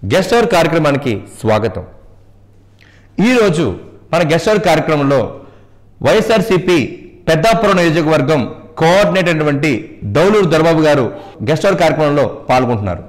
Guest hour కార్యక్రమానికి స్వాగతం ఈరోజు మన గెస్ట్ అవర్ కార్యక్రమంలో వైఎస్ఆర్సిపి పెద్దాపురం నియోజకవర్గం కోఆర్డినేటర్ అయినటువంటి దౌలూరు దొరబాబు గారు గెస్ట్ అవర్ కార్యక్రమంలో పాల్గొంటున్నారు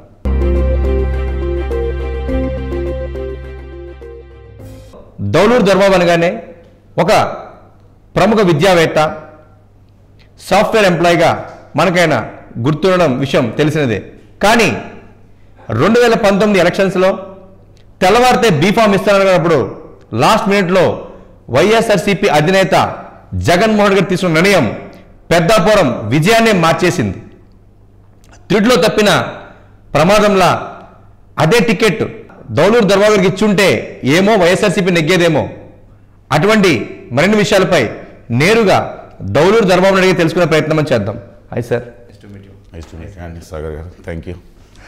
దౌలూరు దొరబాబు అనగానే ఒక ప్రముఖ విద్యావేత్త సాఫ్ట్వేర్ ఎంప్లాయీగా మనకైనా గుర్తుండడం విషయం తెలిసినదే కానీ రెండు వేల పంతొమ్మిది ఎలక్షన్స్లో తెల్లవారితే బీఫామ్ ఇస్తానన్నప్పుడు లాస్ట్ మినిట్లో వైఎస్ఆర్సీపీ అధినేత జగన్మోహన్ గారు తీసుకున్న నిర్ణయం పెద్దాపురం విజయాన్ని మార్చేసింది త్రిట్లో తప్పిన ప్రమాదంలా అదే టికెట్ దౌలూరు దర్బాబు గారికి ఇచ్చుంటే ఏమో వైఎస్ఆర్సీపీ నెగ్గేదేమో అటువంటి మరిన్ని విషయాలపై నేరుగా దౌలూరు దర్బాబుని అడిగి తెలుసుకునే ప్రయత్నం చేద్దాం hi sir nice to meet అండి సాగర్ గారు థ్యాంక్ యూ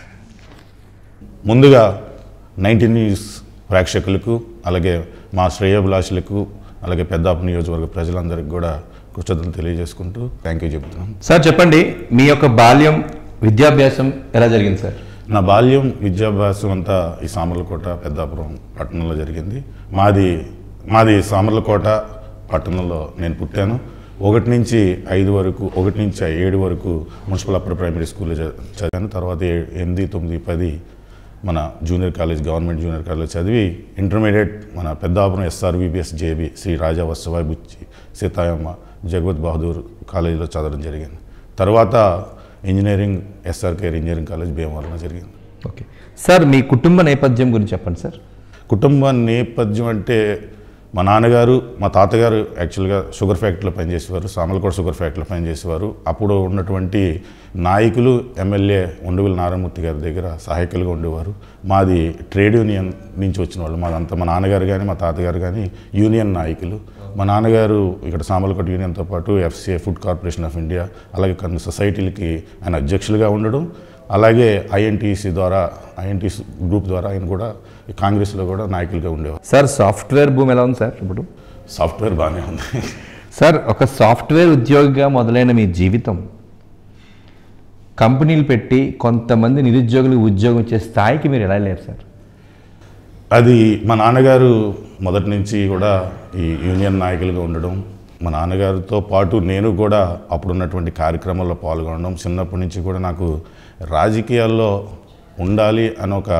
ముందుగా నైన్టీన్ న్యూస్ ప్రేక్షకులకు అలాగే మా శ్రేయోభిలాషులకు అలాగే పెద్దాపు నియోజకవర్గ ప్రజలందరికీ కూడా కృతజ్ఞతలు తెలియజేసుకుంటూ థ్యాంక్ యూ చెబుతున్నాం సార్ చెప్పండి మీ యొక్క బాల్యం విద్యాభ్యాసం ఎలా జరిగింది సార్ నా బాల్యం విద్యాభ్యాసం అంతా ఈ సామర్లకోట పెద్దాపురం పట్టణంలో జరిగింది మాది మాది సామర్లకోట పట్టణంలో నేను పుట్టాను ఒకటి నుంచి ఐదు వరకు ఒకటి నుంచి ఏడు వరకు మున్సిపల్ అప్పర్ ప్రైమరీ స్కూల్లో చ- చదివాను తర్వాత ఏ- ఎనిమిది తొమ్మిది పది మన junior college government junior college చదివి ఇంటర్మీడియట్ మన పెద్దాపురం ఎస్ఆర్విబిఎస్ జేబి శ్రీ రాజా వత్సవాయి బుచ్చి సీతాయమ్మ జగవత్ బహదూర్ కాలేజీలో చదవడం జరిగింది తర్వాత ఇంజనీరింగ్ ఎస్ఆర్కేర్ ఇంజనీరింగ్ కాలేజ్ భీమవరంలో జరిగింది ఓకే సార్ మీ కుటుంబ నేపథ్యం గురించి చెప్పండి సార్ కుటుంబ నేపథ్యం అంటే మా నాన్నగారు మా తాతగారు యాక్చువల్గా షుగర్ ఫ్యాక్టరీలో పనిచేసేవారు సామలకోట షుగర్ ఫ్యాక్టరీలో పనిచేసేవారు అప్పుడు ఉన్నటువంటి నాయకులు ఎమ్మెల్యే ఉండవల్లి నారాయణమూర్తి గారి దగ్గర సహాయకులుగా ఉండేవారు మాది ట్రేడ్ యూనియన్ నుంచి వచ్చిన వాళ్ళు మాదంతా మా నాన్నగారు కానీ మా తాతగారు కానీ యూనియన్ నాయకులు మా నాన్నగారు ఇక్కడ సామలకోట యూనియన్తో పాటు FCI food corporation of India అలాగే కొన్ని సొసైటీలకి ఆయన అధ్యక్షులుగా ఉండడం అలాగే ఐఎన్టీసీ ద్వారా ఐఎన్టీసీ గ్రూప్ ద్వారా ఆయన కూడా ఈ కాంగ్రెస్లో కూడా నాయకులుగా ఉండేవారు సార్ సాఫ్ట్వేర్ భూమి ఎలా ఉంది సార్ ఇప్పుడు సాఫ్ట్వేర్ బాగానే ఉంది సార్ ఒక సాఫ్ట్వేర్ ఉద్యోగిగా మొదలైన మీ జీవితం కంపెనీలు పెట్టి కొంతమంది నిరుద్యోగులకు ఉద్యోగం ఇచ్చే స్థాయికి మీరు ఎలా లేరు సార్ అది మా నాన్నగారు మొదటి నుంచి కూడా ఈ యూనియన్ నాయకులుగా ఉండడం మా నాన్నగారితో పాటు నేను కూడా అప్పుడున్నటువంటి కార్యక్రమాల్లో పాల్గొనడం చిన్నప్పటి నుంచి కూడా నాకు రాజకీయాల్లో ఉండాలి అని ఒక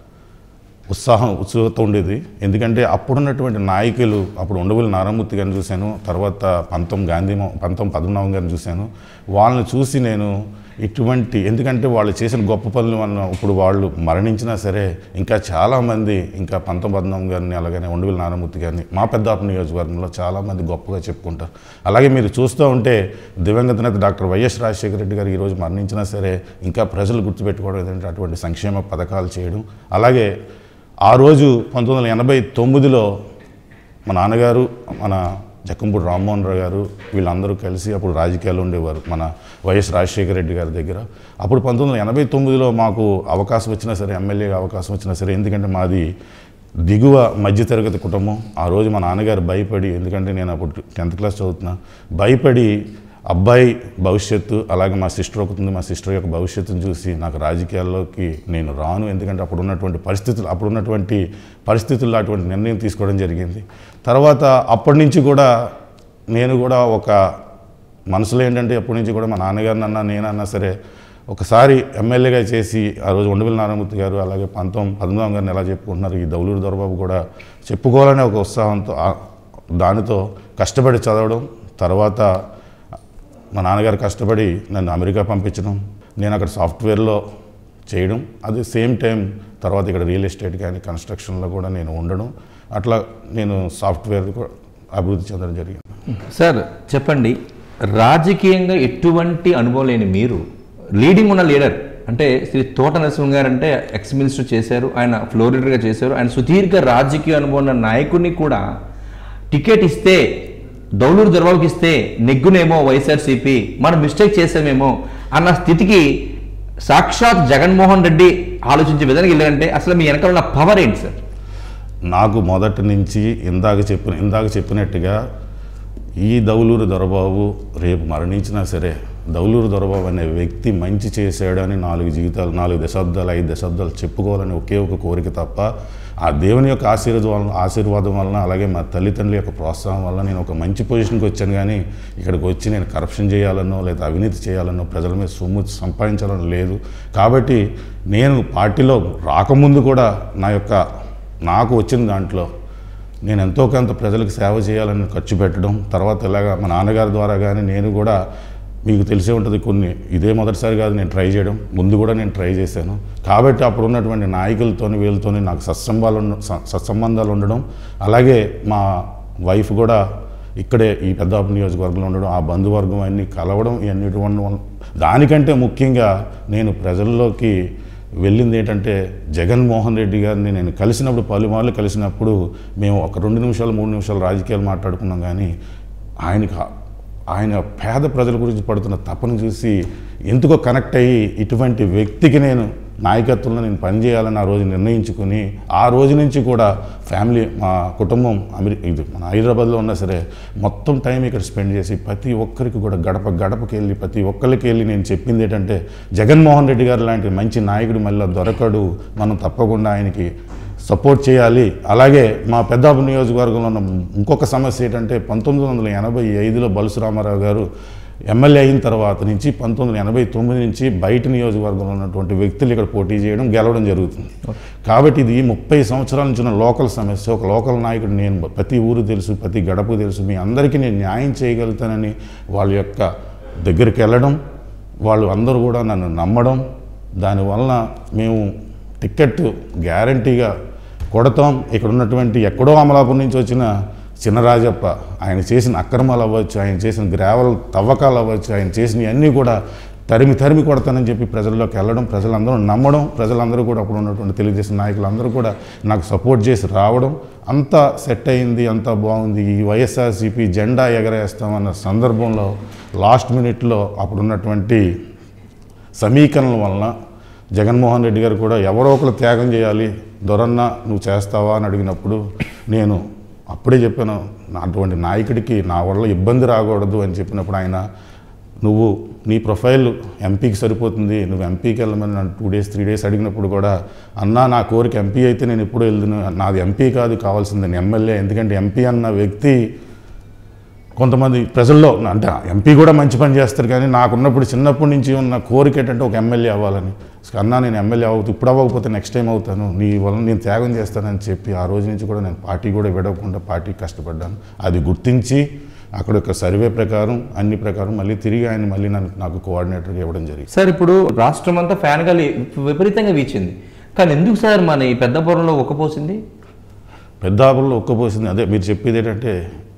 ఉత్సాహం ఉత్సుకత ఉండేది ఎందుకంటే అప్పుడున్నటువంటి నాయకులు అప్పుడు ఉండవల్లి నారాయణమూర్తి గారిని చూశాను తర్వాత పంతం గాంధీ మో- పంతం పద్మనాభం గారిని చూశాను వాళ్ళని చూసి నేను ఇటువంటి ఎందుకంటే వాళ్ళు చేసిన గొప్ప పనులు మనం ఇప్పుడు వాళ్ళు మరణించినా సరే ఇంకా చాలామంది ఇంకా పంతం పద్మనాభం గారిని అలాగనే ఉండవల్లి నారాయణమూర్తి గారిని మా పెద్దాపు నియోజకవర్గంలో చాలామంది గొప్పగా చెప్పుకుంటారు అలాగే మీరు చూస్తూ ఉంటే దివంగత నేత డాక్టర్ వైఎస్ రాజశేఖర రెడ్డి గారు ఈరోజు మరణించినా సరే ఇంకా ప్రజలు గుర్తుపెట్టుకోవడం ఏంటంటే అటువంటి సంక్షేమ పథకాలు చేయడం అలాగే ఆ రోజు పంతొమ్మిది వందల ఎనభై తొమ్మిదిలో మా నాన్నగారు మన జక్కంపూడి రామ్మోహన్ రావు గారు వీళ్ళందరూ కలిసి అప్పుడు రాజకీయాల్లో ఉండేవారు మన వైఎస్ రాజశేఖర రెడ్డి గారి దగ్గర అప్పుడు పంతొమ్మిది వందల ఎనభై తొమ్మిదిలో మాకు అవకాశం వచ్చినా సరే ఎమ్మెల్యే అవకాశం వచ్చినా సరే ఎందుకంటే మాది దిగువ మధ్యతరగతి కుటుంబం ఆ రోజు మా నాన్నగారు భయపడి ఎందుకంటే నేను అప్పుడు టెన్త్ క్లాస్ చదువుతున్నా భయపడి అబ్బాయి భవిష్యత్తు అలాగే మా సిస్టర్ ఒకతుంది మా సిస్టర్ యొక్క భవిష్యత్తును చూసి నాకు రాజకీయాల్లోకి నేను రాను ఎందుకంటే అప్పుడు ఉన్నటువంటి పరిస్థితులు అప్పుడు ఉన్నటువంటి పరిస్థితుల్లో అటువంటి నిర్ణయం తీసుకోవడం జరిగింది తర్వాత అప్పటి నుంచి కూడా నేను కూడా ఒక మనసులో ఏంటంటే ఎప్పటి నుంచి కూడా మా నాన్నగారిని అన్నా నేనన్నా సరే ఒకసారి ఎమ్మెల్యేగా చేసి ఆ రోజు ఉండవల్లి నారాయణమూర్తి గారు అలాగే పంతం పద్మనాభం గారిని ఎలా చెప్పుకుంటున్నారు ఈ దౌలూరు దొరబాబు కూడా చెప్పుకోవాలనే ఒక ఉత్సాహంతో ఆ- దానితో కష్టపడి చదవడం తర్వాత మా నాన్నగారు కష్టపడి నన్ను అమెరికా పంపించడం నేను అక్కడ సాఫ్ట్వేర్లో చేయడం అది సేమ్ టైం తర్వాత ఇక్కడ రియల్ ఎస్టేట్ కానీ కన్స్ట్రక్షన్లో కూడా నేను ఉండడం అట్లా నేను సాఫ్ట్వేర్ కూడా అభివృద్ధి చెందడం జరిగింది సార్ చెప్పండి రాజకీయంగా ఎటువంటి అనుభవం లేని మీరు లీడింగ్ ఉన్న లీడర్ అంటే శ్రీ తోట నరసింహ గారు అంటే ఎక్స్ మినిస్టర్ చేశారు ఆయన ఫ్లోర్ లీడర్గా చేశారు ఆయన సుదీర్ఘ రాజకీయ అనుభవం ఉన్న నాయకుడిని కూడా టికెట్ ఇస్తే దౌలూరు దొరబాబుకి ఇస్తే నెగ్గునేమో వైఎస్ఆర్సీపీ మనం మిస్టేక్ చేసామేమో అన్న స్థితికి సాక్షాత్ జగన్మోహన్ రెడ్డి ఆలోచించే విధానికి వెళ్ళారంటే అసలు మీ వెనకాల ఉన్న పవర్ ఏంటి సార్ నాకు మొదటి నుంచి ఇందాక చెప్పిన ఇందాక చెప్పినట్టుగా ఈ దౌలూరు దొరబాబు రేపు మరణించినా సరే దౌలూరు దొరబాబు అనే వ్యక్తి మంచి చేశాడని నాలుగు జీవితాలు నాలుగు దశాబ్దాలు ఐదు దశాబ్దాలు చెప్పుకోవాలని ఒకే ఒక కోరిక తప్ప ఆ దేవుని యొక్క ఆశీర్వాదం ఆశీర్వాదం వలన అలాగే మా తల్లిదండ్రుల యొక్క ప్రోత్సాహం వల్ల నేను ఒక మంచి పొజిషన్కి వచ్చాను కానీ ఇక్కడికి వచ్చి నేను కరప్షన్ చేయాలనో లేదా అవినీతి చేయాలనో ప్రజల మీద సొమ్ము సంపాదించాలని లేదు కాబట్టి నేను పార్టీలో రాకముందు కూడా నా యొక్క నాకు వచ్చిన దాంట్లో నేను ఎంతో కొంత ప్రజలకు సేవ చేయాలని ఖర్చు పెట్టడం తర్వాత ఇలాగా మా నాన్నగారి ద్వారా కానీ నేను కూడా మీకు తెలిసే ఉంటుంది కొన్ని ఇదే మొదటిసారి కాదు నేను ట్రై చేయడం ముందు కూడా నేను ట్రై చేశాను కాబట్టి అప్పుడు ఉన్నటువంటి నాయకులతోని వీళ్ళతోని నాకు సత్సంబాలు ఉండ- స- సత్సంబంధాలు ఉండడం అలాగే మా వైఫ్ కూడా ఇక్కడే ఈ పెద్దాపు నియోజకవర్గంలో ఉండడం ఆ బంధువర్గం అన్నీ కలవడం ఇవన్నీ వల్ల- దానికంటే ముఖ్యంగా నేను ప్రజల్లోకి వెళ్ళింది ఏంటంటే జగన్మోహన్ రెడ్డి గారిని నేను కలిసినప్పుడు పలుమార్లు కలిసినప్పుడు మేము ఒక రెండు నిమిషాలు మూడు నిమిషాలు రాజకీయాలు మాట్లాడుకున్నాం కానీ ఆయనకి ఆ- ఆయన పేద ప్రజల గురించి పడుతున్న తపన చూసి ఎందుకో కనెక్ట్ అయ్యి ఇటువంటి వ్యక్తికి నేను నాయకత్వంలో నేను పనిచేయాలని ఆ రోజు నిర్ణయించుకుని ఆ రోజు నుంచి కూడా ఫ్యామిలీ మా కుటుంబం అమెరి ఇది మన హైదరాబాద్లో ఉన్నా సరే మొత్తం టైం ఇక్కడ స్పెండ్ చేసి ప్రతి ఒక్కరికి కూడా గడప గడపకి వెళ్ళి ప్రతి ఒక్కరికి వెళ్ళి నేను చెప్పింది ఏంటంటే జగన్మోహన్ రెడ్డి గారు లాంటి మంచి నాయకుడు మళ్ళీ దొరకడు మనం తప్పకుండా ఆయనకి సపోర్ట్ చేయాలి అలాగే మా పెద్దాపు నియోజకవర్గంలో ఉన్న ఇంకొక సమస్య ఏంటంటే పంతొమ్మిది వందల ఎనభై ఐదులో బలుసు రామారావు గారు ఎమ్మెల్యే అయిన తర్వాత నుంచి పంతొమ్మిది వందల ఎనభై తొమ్మిది నుంచి బయట నియోజకవర్గంలో ఉన్నటువంటి వ్యక్తులు ఇక్కడ పోటీ చేయడం గెలవడం జరుగుతుంది కాబట్టి ఇది ముప్పై సంవత్సరాల నుంచి ఉన్న లోకల్ సమస్య ఒక లోకల్ నాయకుడు నేను ప్రతి ఊరు తెలుసు ప్రతి గడపకు తెలుసు మీ అందరికీ నేను న్యాయం చేయగలుగుతానని వాళ్ళ యొక్క దగ్గరికి వెళ్ళడం వాళ్ళు అందరూ కూడా నన్ను నమ్మడం దానివలన మేము టికెట్ గ్యారంటీగా కొడతాం ఇక్కడ ఉన్నటువంటి ఎక్కడో అమలాపురం నుంచి వచ్చిన చిన్నరాజప్ప ఆయన చేసిన అక్రమాలు అవ్వచ్చు ఆయన చేసిన గ్రావెల్ తవ్వకాలు అవ్వచ్చు ఆయన చేసినవి అన్నీ కూడా తరిమి తరిమి కొడతానని చెప్పి ప్రజల్లోకి వెళ్ళడం ప్రజలందరూ నమ్మడం ప్రజలందరూ కూడా అప్పుడు ఉన్నటువంటి తెలుగుదేశం నాయకులందరూ కూడా నాకు సపోర్ట్ చేసి రావడం అంతా సెట్ అయింది అంతా బాగుంది ఈ వైఎస్ఆర్సీపీ జెండా ఎగరేస్తామన్న సందర్భంలో లాస్ట్ మినిట్లో అప్పుడున్నటువంటి సమీకరణల వలన జగన్మోహన్ రెడ్డి గారు కూడా ఎవరో ఒకరు త్యాగం చేయాలి దొరన్న నువ్వు చేస్తావా అని అడిగినప్పుడు నేను అప్పుడే చెప్పాను నా అటువంటి నాయకుడికి నా వల్ల ఇబ్బంది రాకూడదు అని చెప్పినప్పుడు ఆయన నువ్వు నీ ప్రొఫైల్ ఎంపీకి సరిపోతుంది నువ్వు ఎంపీకి వెళ్ళమని నన్ను టూ డేస్ త్రీ డేస్ అడిగినప్పుడు కూడా అన్నా నా కోరిక ఎంపీ అయితే నేను ఎప్పుడు వెళ్తున్నా నాది ఎంపీ కాదు కావాల్సింది నేను ఎమ్మెల్యే ఎందుకంటే ఎంపీ అన్న వ్యక్తి కొంతమంది ప్రజల్లో అంటే ఎంపీ కూడా మంచి పని చేస్తారు కానీ నాకున్నప్పుడు చిన్నప్పటి నుంచి ఉన్న కోరిక ఏంటంటే ఒక ఎమ్మెల్యే అవ్వాలని అన్నా నేను ఎమ్మెల్యే అవుతూ ఇప్పుడు అవ్వకపోతే నెక్స్ట్ టైం అవుతాను నీ వలన నేను త్యాగం చేస్తానని చెప్పి ఆ రోజు నుంచి కూడా నేను పార్టీ కూడా విడవకుండా పార్టీ కష్టపడ్డాను అది గుర్తించి అక్కడ ఒక సర్వే ప్రకారం అన్ని ప్రకారం మళ్ళీ తిరిగి ఆయన మళ్ళీ నన్ను నాకు కోఆర్డినేటర్గా ఇవ్వడం జరిగింది సార్ ఇప్పుడు రాష్ట్రం అంతా ఫ్యాన్ గాలి విపరీతంగా వీచింది కానీ ఎందుకు సార్ మన ఈ పెద్దపురంలో ఒక్కపోసింది పెద్దాపురంలో ఒక్కపోసింది అదే మీరు చెప్పేది ఏంటంటే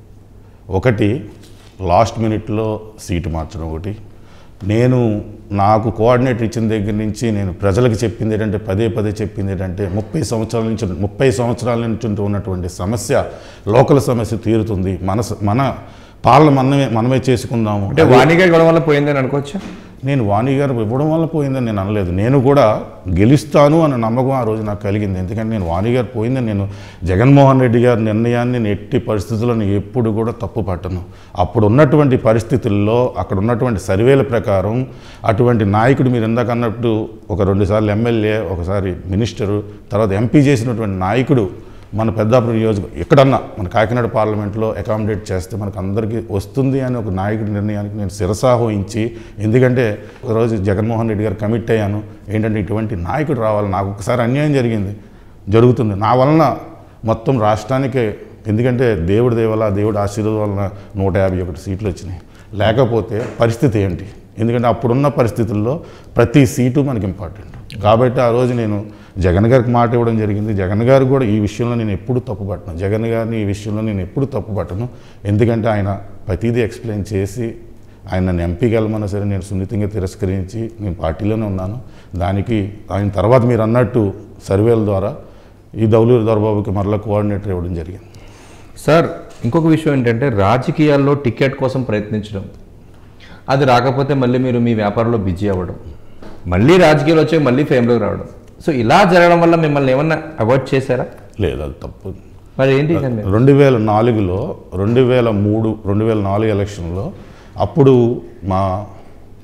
ఒకటి లాస్ట్ మినిట్లో సీటు మార్చడం ఒకటి నేను నాకు కోఆర్డినేటర్ ఇచ్చిన దగ్గర నుంచి నేను ప్రజలకు చెప్పింది ఏంటంటే పదే పదే చెప్పింది ఏంటంటే ముప్పై సంవత్సరాల నుంచి ముప్పై సంవత్సరాల నుంచి ఉన్నటువంటి సమస్య లోకల్ సమస్య తీరుతుంది మన స- మన పాలన మనమే మనమే చేసుకుందాము అంటే వాణిగా గొడవ వల్ల పోయిందని అనుకోవచ్చా నేను వాణి గారు ఇవ్వడం వల్ల పోయిందని నేను అనలేదు నేను కూడా గెలుస్తాను అన్న నమ్మకం ఆ రోజు నాకు కలిగింది ఎందుకంటే నేను వాణి గారు పోయిందని నేను జగన్మోహన్ రెడ్డి గారి నిర్ణయాన్ని నేను ఎట్టి పరిస్థితుల్లో నేను ఎప్పుడు కూడా తప్పు పట్టను అప్పుడు ఉన్నటువంటి పరిస్థితుల్లో అక్కడ ఉన్నటువంటి సర్వేల ప్రకారం అటువంటి నాయకుడు మీరు ఇందాక అన్నట్టు ఒక రెండుసార్లు ఎమ్మెల్యే ఒకసారి మినిస్టరు తర్వాత ఎంపీ చేసినటువంటి నాయకుడు మన పెద్దాపురం నియోజకవర్గం ఎక్కడన్నా మన కాకినాడ పార్లమెంట్లో అకామిడేట్ చేస్తే మనకు అందరికీ వస్తుంది అని ఒక నాయకుడి నిర్ణయానికి నేను శిరసాహోయించి ఎందుకంటే ఒకరోజు జగన్మోహన్ రెడ్డి గారు కమిట్ అయ్యాను ఏంటంటే ఇటువంటి నాయకుడు రావాలి నాకు ఒకసారి అన్యాయం జరిగింది జరుగుతుంది నా వలన మొత్తం రాష్ట్రానికే ఎందుకంటే దేవుడి దేవల దేవుడి ఆశీర్వాదం వలన నూట యాభై ఒకటి సీట్లు వచ్చినాయి లేకపోతే పరిస్థితి ఏంటి ఎందుకంటే అప్పుడున్న పరిస్థితుల్లో ప్రతి సీటు మనకి ఇంపార్టెంట్ కాబట్టి ఆ రోజు నేను జగన్ గారికి మాట ఇవ్వడం జరిగింది జగన్ గారు కూడా ఈ విషయంలో నేను ఎప్పుడు తప్పుపట్టను జగన్ గారిని ఈ విషయంలో నేను ఎప్పుడు తప్పుపట్టను ఎందుకంటే ఆయన ప్రతిదీ ఎక్స్ప్లెయిన్ చేసి ఆయన నన్ను ఎంపీకి వెళ్ళమన్నా సరే నేను సున్నితంగా తిరస్కరించి నేను పార్టీలోనే ఉన్నాను దానికి ఆయన తర్వాత మీరు అన్నట్టు సర్వేల ద్వారా ఈ దౌలూరు దొరబాబుకి మరలా కోఆర్డినేటర్ ఇవ్వడం జరిగింది సార్ ఇంకొక విషయం ఏంటంటే రాజకీయాల్లో టికెట్ కోసం ప్రయత్నించడం అది రాకపోతే మళ్ళీ మీరు మీ వ్యాపారంలో బిజీ అవ్వడం మళ్ళీ రాజకీయాలు వచ్చాక మళ్ళీ ఫేమ్లోకి రావడం సో ఇలా జరగడం వల్ల మిమ్మల్ని ఏమన్నా అవాయిడ్ చేశారా లేదు అది తప్పు మరి ఏంటి ఇదండి? రెండు వేల నాలుగులో రెండు వేల మూడు రెండు వేల నాలుగు ఎలక్షన్లో అప్పుడు మా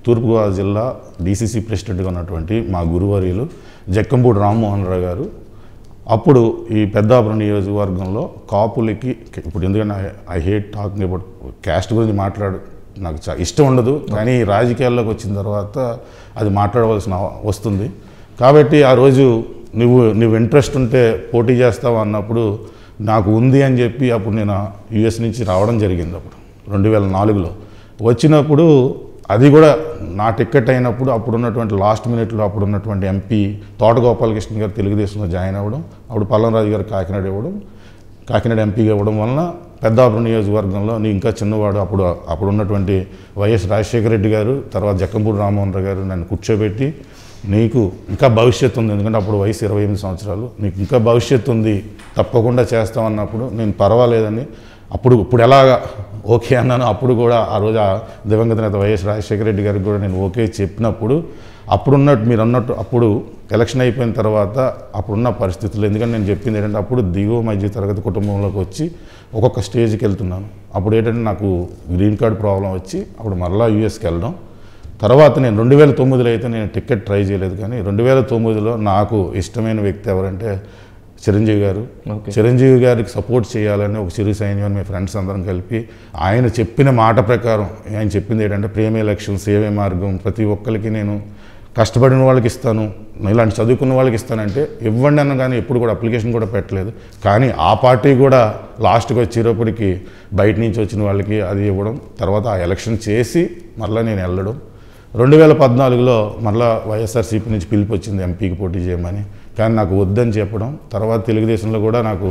తూర్పుగోదావరి జిల్లా డీసీసీ ప్రెసిడెంట్గా ఉన్నటువంటి మా గురువర్యులు జక్కంపూడి రామ్మోహన్ రావు గారు అప్పుడు ఈ పెద్దాపురం నియోజకవర్గంలో కాపులకి ఇప్పుడు ఎందుకంటే I hate talking about caste గురించి మాట్లాడు నాకు చా ఇష్టం ఉండదు కానీ రాజకీయాల్లోకి వచ్చిన తర్వాత అది మాట్లాడవలసిన అవ- వస్తుంది కాబట్టి ఆ రోజు నువ్వు నువ్వు ఇంట్రెస్ట్ ఉంటే పోటీ చేస్తావు అన్నప్పుడు నాకు ఉంది అని చెప్పి అప్పుడు నేను యుఎస్ నుంచి రావడం జరిగింది అప్పుడు రెండు వేల నాలుగులో వచ్చినప్పుడు అది కూడా నా టికెట్ అయినప్పుడు అప్పుడు ఉన్నటువంటి లాస్ట్ మినిట్లో అప్పుడు ఉన్నటువంటి ఎంపీ తోట గోపాలకృష్ణ గారు తెలుగుదేశంలో జాయిన్ అవ్వడం అప్పుడు పల్లంరాజు గారు కాకినాడ ఇవ్వడం కాకినాడ ఎంపీగా ఇవ్వడం వలన పెద్దాపురం నియోజకవర్గంలో నీ ఇంకా చిన్నవాడు అప్పుడు అప్పుడు ఉన్నటువంటి వైఎస్ రాజశేఖర రెడ్డి గారు తర్వాత జక్కంపూడి రామ్మోహన్ రావు గారు నన్ను కూర్చోబెట్టి నీకు ఇంకా భవిష్యత్తు ఉంది ఎందుకంటే అప్పుడు వయసు ఇరవై ఎనిమిది సంవత్సరాలు నీకు ఇంకా భవిష్యత్తు ఉంది తప్పకుండా చేస్తామన్నప్పుడు నేను పర్వాలేదని అప్పుడు ఇప్పుడు ఎలాగా ఓకే అన్నాను అప్పుడు కూడా ఆ రోజు ఆ దివంగత నేత వైఎస్ రాజశేఖర రెడ్డి గారికి కూడా నేను ఓకే చెప్పినప్పుడు అప్పుడున్నట్టు మీరు అన్నట్టు అప్పుడు ఎలక్షన్ అయిపోయిన తర్వాత అప్పుడున్న పరిస్థితులు ఎందుకంటే నేను చెప్పింది ఏంటంటే అప్పుడు దిగువ మధ్య తరగతి కుటుంబంలోకి వచ్చి ఒక్కొక్క స్టేజ్కి వెళ్తున్నాను అప్పుడు ఏంటంటే నాకు గ్రీన్ కార్డ్ ప్రాబ్లం వచ్చి అప్పుడు మరలా యూఎస్కి వెళ్ళడం తర్వాత నేను రెండు వేల తొమ్మిదిలో అయితే నేను టికెట్ ట్రై చేయలేదు కానీ రెండు వేల తొమ్మిదిలో నాకు ఇష్టమైన వ్యక్తి ఎవరంటే చిరంజీవి గారు Okay. చిరంజీవి గారికి సపోర్ట్ చేయాలని ఒక చిరు సైన్యం మీ ఫ్రెండ్స్ అందరం కలిపి ఆయన చెప్పిన మాట ప్రకారం ఆయన చెప్పింది ఏంటంటే ప్రేమ ఎలక్షన్ సేవే మార్గం ప్రతి ఒక్కరికి నేను కష్టపడిన వాళ్ళకి ఇస్తాను ఇలాంటి చదువుకున్న వాళ్ళకి ఇస్తానంటే ఇవ్వండి అన్న కానీ ఎప్పుడు కూడా అప్లికేషన్ కూడా పెట్టలేదు కానీ ఆ పార్టీ కూడా లాస్ట్కి వచ్చేటప్పటికి బయట నుంచి వచ్చిన వాళ్ళకి అది ఇవ్వడం తర్వాత ఆ ఎలక్షన్ చేసి మరలా నేను వెళ్ళడం రెండు వేల పద్నాలుగులో మరలా వైఎస్ఆర్సీపీ నుంచి పిలుపు వచ్చింది ఎంపీకి పోటీ చేయమని కానీ నాకు వద్దని చెప్పడం తర్వాత తెలుగుదేశంలో కూడా నాకు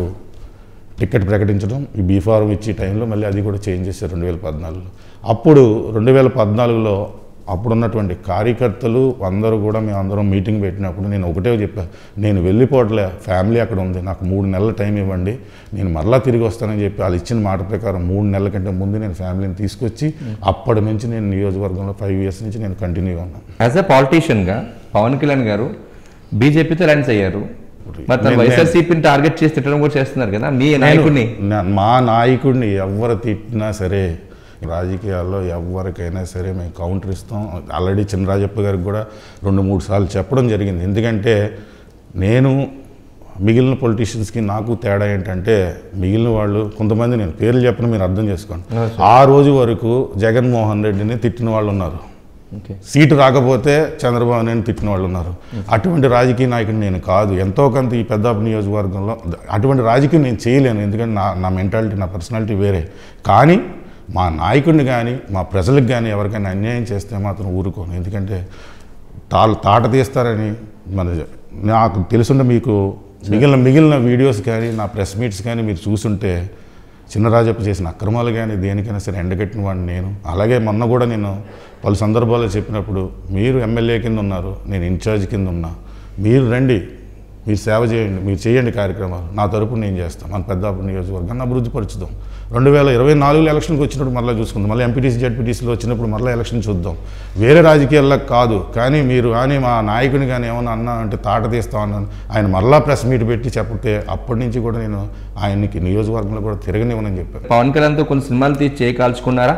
టికెట్ ప్రకటించడం ఈ బీఫారం ఇచ్చే టైంలో మళ్ళీ అది కూడా చేంజ్ చేశారు రెండు వేల పద్నాలుగులో అప్పుడు రెండు వేల పద్నాలుగులో అప్పుడున్నటువంటి కార్యకర్తలు అందరూ కూడా మేము అందరం మీటింగ్ పెట్టినప్పుడు నేను ఒకటే చెప్పాను నేను వెళ్ళిపోవట్లే ఫ్యామిలీ అక్కడ ఉంది నాకు మూడు నెలల టైం ఇవ్వండి నేను మరలా తిరిగి వస్తానని చెప్పి వాళ్ళు ఇచ్చిన మాట ప్రకారం మూడు నెలల కంటే ముందు నేను ఫ్యామిలీని తీసుకొచ్చి అప్పటి నుంచి నేను నియోజకవర్గంలో ఫైవ్ ఇయర్స్ నుంచి నేను కంటిన్యూగా ఉన్నాను యాజ్ ఎ పాలిటీషియన్గా పవన్ కళ్యాణ్ గారు బీజేపీతో అలయన్స్ అయ్యారు మరి తను నేను- వైఎస్ఆర్సీపీని టార్గెట్ చేసి తిట్టడం కూడా చేస్తున్నారు కదా మీ నాయకుడిని నా- మా నాయకుడిని ఎవరు తిట్టినా సరే రాజకీయాల్లో ఎవరికైనా సరే మేము కౌంటర్ ఇస్తాం ఆల్రెడీ చినరాజప్ప గారికి కూడా రెండు మూడు సార్లు చెప్పడం జరిగింది ఎందుకంటే నేను మిగిలిన పొలిటీషియన్స్కి నాకు తేడా ఏంటంటే మిగిలిన వాళ్ళు కొంతమంది నేను పేర్లు చెప్పిన మీరు అర్థం చేసుకోండి ఆ రోజు వరకు జగన్మోహన్ రెడ్డిని తిట్టిన వాళ్ళు ఉన్నారు ఓకే సీటు రాకపోతే చంద్రబాబు నాయుడు తిట్టిన వాళ్ళు ఉన్నారు అటువంటి రాజకీయ నాయకుడు నేను కాదు ఎంతో కొంత ఈ పెద్ద నియోజకవర్గంలో అటువంటి రాజకీయం నేను చేయలేను ఎందుకంటే నా నా మెంటాలిటీ నా పర్సనాలిటీ వేరే కానీ మా నాయకుడిని కానీ మా ప్రజలకు కానీ ఎవరికైనా అన్యాయం చేస్తే మాత్రం ఊరుకోను ఎందుకంటే తాళ్ళు తాట తీస్తారని మన నాకు తెలుసుంటే మీకు మిగిలిన మిగిలిన వీడియోస్ కానీ నా ప్రెస్ మీట్స్ కానీ మీరు చూసుంటే చిన్నరాజప్ప చేసిన అక్రమాలు కానీ దేనికైనా సరే ఎండగట్టిన వాడిని నేను అలాగే మొన్న కూడా నేను పలు సందర్భాల్లో చెప్పినప్పుడు మీరు ఎమ్మెల్యే కింద ఉన్నారు నేను ఇన్ఛార్జ్ కింద ఉన్నా మీరు రండి మీరు సేవ చేయండి మీరు చేయండి కార్యక్రమాలు నా తరపున నేను చేస్తాను మన పెద్దాపురం నియోజకవర్గాన్ని అభివృద్ధి పరుచుదాం రెండు వేల ఇరవై నాలుగులో ఎలక్షన్కి వచ్చినప్పుడు మళ్ళీ చూసుకుందాం మళ్ళీ ఎంపీటీసీ జడ్పీటీసీలో వచ్చినప్పుడు మళ్ళీ ఎలక్షన్ చూద్దాం వేరే రాజకీయాల్లో కాదు కానీ మీరు కానీ మా నాయకుని కానీ ఏమన్నా అన్నా అంటే తాట తీస్తామన్నాను ఆయన మళ్ళా ప్రెస్ మీట్ పెట్టి చెప్పితే అప్పటి నుంచి కూడా నేను ఆయనకి నియోజకవర్గంలో కూడా తిరగనివ్వనని చెప్పాను పవన్ కళ్యాణ్తో కొన్ని సినిమాలు తీసి చేయి కాల్చుకున్నారా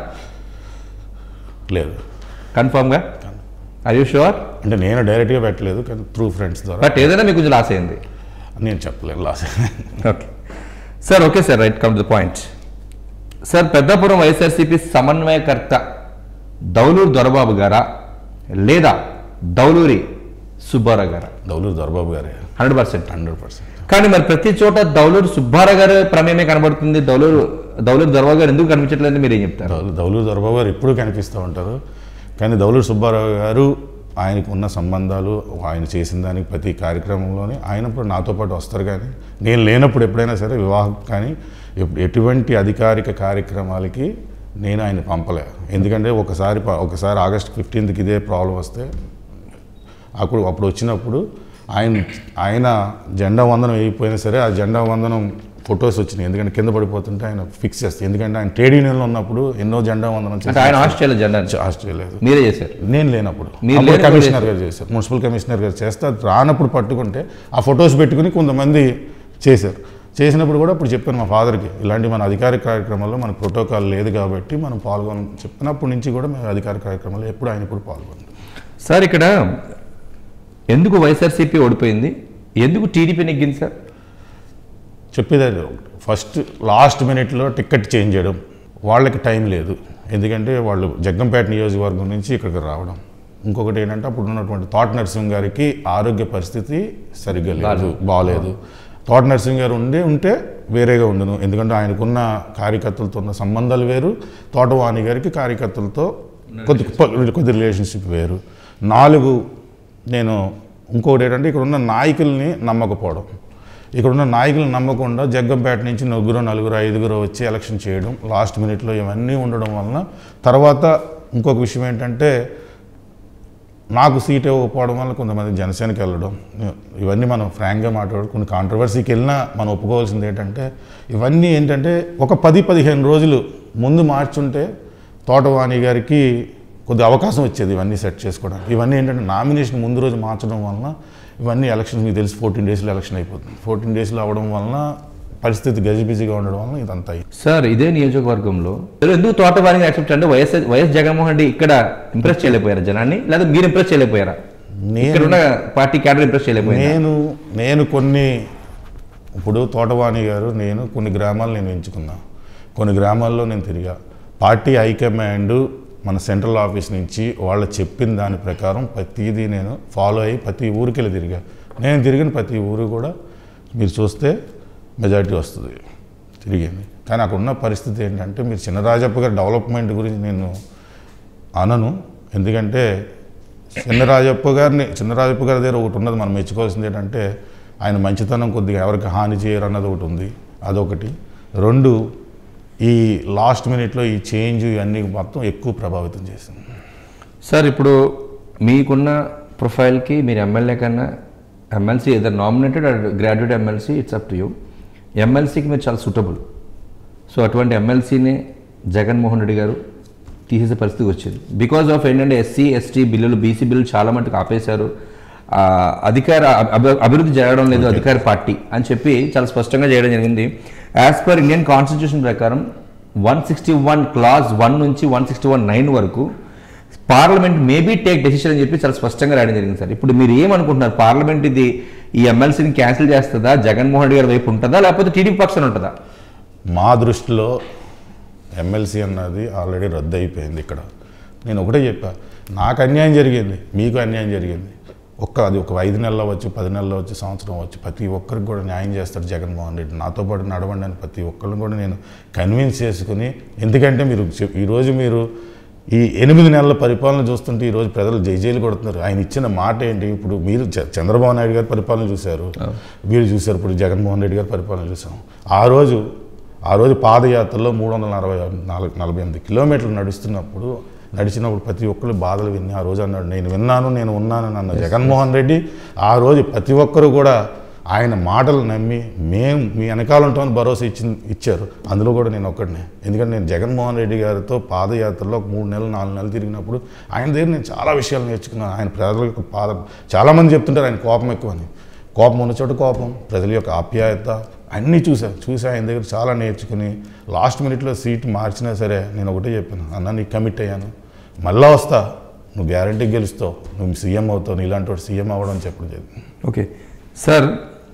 లేదు కన్ఫర్మ్గా ఐ యూ షూర్ అంటే నేను డైరెక్ట్గా పెట్టలేదు కానీ త్రూ ఫ్రెండ్స్ ద్వారా బట్ ఏదైనా మీకు కొంచెం లాస్ అయింది నేను చెప్పలేను loss okay sir okay sir right come to point sir Peddapuram YSRCP సమన్వయకర్త దౌలూరు దొరబాబు గారా లేదా దౌలూరి సుబ్బారావు గారా దౌలూరు దొరబాబు గారే హండ్రెడ్ పర్సెంట్ హండ్రెడ్ పర్సెంట్ కానీ మరి ప్రతి చోట దౌలూరు సుబ్బారావు గారి ప్రమేయమే కనబడుతుంది దౌలూరు దౌలూరు దొరబాబు గారు ఎందుకు కనిపించట్లేదు మీరు ఏం చెప్తారు దౌలు దౌలూరు దొరబాబు గారు ఎప్పుడూ కనిపిస్తూ ఉంటారు కానీ దౌలూరు సుబ్బారావు గారు ఆయనకు ఉన్న సంబంధాలు ఆయన చేసిన దానికి ప్రతి కార్యక్రమంలోనే ఆయన ఇప్పుడు నాతో పాటు వస్తారు కానీ నేను లేనప్పుడు ఎప్పుడైనా సరే వివాహం కానీ ఎప్- ఎటువంటి అధికారిక కార్యక్రమాలకి నేను ఆయన పంపలే ఎందుకంటే ఒకసారి ప- ఒకసారి ఆగస్ట్ ఫిఫ్టీన్త్కి ఇదే ప్రాబ్లం వస్తే అప్పుడు అప్పుడు వచ్చినప్పుడు ఆయన ఆయన జెండా వందనం అయిపోయినా సరే ఆ జెండా వందనం ఫొటోస్ వచ్చినాయి ఎందుకంటే కింద పడిపోతుంటే ఆయన ఫిక్స్ చేస్తాయి ఎందుకంటే ఆయన ట్రేడ్ యూనియన్లో ఉన్నప్పుడు ఎన్నో జెండా వందనం అంటే ఆయన ఆస్ట్రేలియా జెండా ఆస్ట్రేలియా మీరే చేశారు నేను లేనప్పుడు మీరు అప్పుడు లేనప్పుడు కమిషనర్ గారు చేశారు మున్సిపల్ కమిషనర్ గారు చేస్తే అది రానప్పుడు పట్టుకుంటే ఆ ఫొటోస్ పెట్టుకుని కొంతమంది చేశారు చేసినప్పుడు కూడా ఇప్పుడు చెప్పాను మా ఫాదర్కి ఇలాంటి మన అధికారిక కార్యక్రమాల్లో మనకు ప్రోటోకాల్ లేదు కాబట్టి మనం పాల్గొన చెప్పినప్పటి నుంచి కూడా మేము అధికారిక కార్యక్రమాల్లో ఎప్పుడు ఆయన కూడా పాల్గొన్నాం సార్ ఇక్కడ ఎందుకు వైఎస్ఆర్సీపీ ఓడిపోయింది ఎందుకు టీడీపీ నెగ్గింది సార్ చెప్పేది అది ఒకటి. ఫస్ట్ లాస్ట్ మినిట్లో టికెట్ చేంజ్ చేయడం వాళ్ళకి టైం లేదు ఎందుకంటే వాళ్ళు జగ్గంపేట నియోజకవర్గం నుంచి ఇక్కడికి రావడం ఇంకొకటి ఏంటంటే అప్పుడు ఉన్నటువంటి తోట నరసింహ గారికి ఆరోగ్య పరిస్థితి సరిగ్గా లేదు బాగాలేదు తోట నరసింహ గారు ఉండే ఉంటే వేరేగా ఉండును ఎందుకంటే ఆయనకున్న కార్యకర్తలతో ఉన్న సంబంధాలు వేరు తోటవాణి గారికి కార్యకర్తలతో కొద్ది కొద్ది రిలేషన్షిప్ వేరు నాలుగు నేను ఇంకొకటి ఏంటంటే ఇక్కడ ఉన్న నాయకుల్ని నమ్మకపోవడం ఇక్కడ ఉన్న నాయకులను నమ్మకుండా జగ్గంపేట నుంచి నలుగురు నలుగురు ఐదుగురు వచ్చి ఎలక్షన్ చేయడం లాస్ట్ మినిట్లో ఇవన్నీ ఉండడం వలన తర్వాత ఇంకొక విషయం ఏంటంటే నాకు సీట్ ఇవ్వకపోవడం వల్ల కొంతమంది జనసేనకి వెళ్ళడం ఇవన్నీ మనం ఫ్రాంక్గా మాట్లాడు కొన్ని కాంట్రవర్సీకి వెళ్ళినా మనం ఒప్పుకోవాల్సింది ఏంటంటే ఇవన్నీ ఏంటంటే ఒక పది పదిహేను రోజులు ముందు మార్చుంటే తోటవాణి గారికి కొద్ది అవకాశం వచ్చేది ఇవన్నీ సెట్ చేసుకోవడానికి ఇవన్నీ ఏంటంటే నామినేషన్ ముందు రోజు మార్చడం వలన ఇవన్నీ ఎలక్షన్ మీకు తెలిసి ఫోర్టీన్ డేస్లో ఎలక్షన్ అయిపోతుంది ఫోర్టీన్ డేస్లో అవ్వడం వలన పరిస్థితి గజిబిజిగా ఉండడం వలన ఇదంతా అయింది. సార్ ఇదే నియోజకవర్గంలో మీరు ఎందుకు తోటవారిని యాక్సెప్ట్ అంటే వైఎస్ వైఎస్ జగన్మోహన్ రెడ్డి ఇక్కడ ఇంప్రెస్ చేయలేకపోయారా జనాన్ని లేదా మీరు ఇంప్రెస్ చేయలేకపోయారా నేను ఇక్కడ ఉన్న పార్టీ క్యాడర్ ఇంప్రెస్ చేయలేకపోయారా నేను నేను కొన్ని ఇప్పుడు తోటవాణి గారు నేను కొన్ని గ్రామాలు నేను ఎంచుకున్నా కొన్ని గ్రామాల్లో నేను తిరిగా పార్టీ హైకమాండ్ మన సెంట్రల్ ఆఫీస్ నుంచి వాళ్ళు చెప్పిన దాని ప్రకారం ప్రతిదీ నేను ఫాలో అయ్యి ప్రతి ఊరికి వెళ్ళి తిరిగా నేను తిరిగిన ప్రతి ఊరు కూడా మీరు చూస్తే మెజారిటీ వస్తుంది తిరిగింది కానీ అక్కడ ఉన్న పరిస్థితి ఏంటంటే మీరు చిన్నరాజప్ప గారి డెవలప్మెంట్ గురించి నేను అనను ఎందుకంటే చిన్నరాజప్ప గారిని చిన్నరాజప్ప గారి దగ్గర ఒకటి ఉన్నది మనం మెచ్చుకోవాల్సింది ఏంటంటే ఆయన మంచితనం కొద్దిగా ఎవరికి హాని చేయరు అన్నది ఒకటి ఉంది అదొకటి రెండు ఈ లాస్ట్ మినిట్లో ఈ చేంజ్ ఇవన్నీ మొత్తం ఎక్కువ ప్రభావితం చేసింది సార్ ఇప్పుడు మీకున్న ప్రొఫైల్కి మీరు ఎమ్మెల్యే కన్నా ఎమ్మెల్సీ ఏదైనా nominated graduate MLC it's up to you ఎమ్మెల్సీకి మీరు చాలా సూటబుల్ సో అటువంటి ఎమ్మెల్సీని జగన్మోహన్ రెడ్డి గారు తీసేసే పరిస్థితి వచ్చింది బికాజ్ ఆఫ్ ఏంటంటే ఎస్సీ ఎస్టీ బిల్లులు బీసీ బిల్లులు చాలా మటుకు ఆపేశారు ఆ, అధికార అభి- అభివృద్ధి జరగడం లేదు అధికార పార్టీ అని చెప్పి చాలా స్పష్టంగా చేయడం జరిగింది యాజ్ పర్ ఇండియన్ కాన్స్టిట్యూషన్ ప్రకారం one sixty one clause one నుంచి వన్ సిక్స్టీ వన్ నైన్ వరకు పార్లమెంట్ మేబీ టేక్ డెసిషన్ అని చెప్పి చాలా స్పష్టంగా రాయడం జరిగింది సార్ ఇప్పుడు మీరు ఏమనుకుంటున్నారు పార్లమెంట్ ఇది ఈ ఎమ్మెల్సీని క్యాన్సిల్ చేస్తుందా జగన్మోహన్ రెడ్డి గారి వైపు ఉంటుందా లేకపోతే టీడీపీ పక్షాన ఉంటుందా మా దృష్టిలో ఎమ్మెల్సీ అన్నది ఆల్రెడీ రద్దు అయిపోయింది ఇక్కడ నేను ఒకటే చెప్పా నాకు అన్యాయం జరిగింది మీకు అన్యాయం జరిగింది ఒక్క అది ఒక ఐదు నెలలు అవ్వచ్చు పది నెలలు అవ్వచ్చు సంవత్సరం అవ్వచ్చు ప్రతి ఒక్కరికి కూడా న్యాయం చేస్తాడు జగన్మోహన్ రెడ్డి నాతో పాటు నడవండి అని ప్రతి ఒక్కరిని కూడా నేను కన్విన్స్ చేసుకుని ఎందుకంటే మీరు చెప్- ఈరోజు మీరు ఈ ఎనిమిది నెలల పరిపాలన చూస్తుంటే ఈరోజు ప్రజలు జైజైలు కొడుతున్నారు ఆయన ఇచ్చిన మాట ఏంటి ఇప్పుడు మీరు చ- చంద్రబాబు నాయుడు గారి పరిపాలన చూశారు వీళ్ళు చూశారు ఇప్పుడు జగన్మోహన్ రెడ్డి గారి పరిపాలన చూసాం ఆ రోజు ఆ రోజు పాదయాత్రలో మూడు వందల నలభై నాలుగు నలభై ఎనిమిది కిలోమీటర్లు నడుస్తున్నప్పుడు నడిచినప్పుడు ప్రతి ఒక్కరు బాధలు విని ఆ రోజు అన్నాడు నేను విన్నాను నేను ఉన్నాను అన్న జగన్మోహన్ రెడ్డి ఆ రోజు ప్రతి ఒక్కరు కూడా ఆయన మాటలు నమ్మి మేము మీ వెనకాల ఉంటామని భరోసా ఇచ్చి ఇచ్చారు అందులో కూడా నేను ఒక్కడినే ఎందుకంటే నేను జగన్మోహన్ రెడ్డి గారితో పాదయాత్రలో ఒక మూడు నెలలు నాలుగు నెలలు తిరిగినప్పుడు ఆయన దగ్గర నేను చాలా విషయాలు నేర్చుకున్నాను ఆయన ప్రజల యొక్క పాద చాలామంది చెప్తుంటారు ఆయన కోపం ఎక్కువ అని కోపం ఉన్న చోట కోపం ప్రజల యొక్క ఆప్యాయత అన్నీ చూశాను చూసి ఆయన దగ్గర చాలా నేర్చుకుని లాస్ట్ మినిట్లో సీట్ మార్చినా సరే నేను ఒకటే చెప్పాను అన్న నీకు కమిట్ అయ్యాను మళ్ళా వస్తా నువ్వు గ్యారంటీ గెలుస్తావు నువ్వు సీఎం అవుతావు నీలాంటి వాడు సీఎం అవ్వడం అని చెప్పడం జరిగింది ఓకే సార్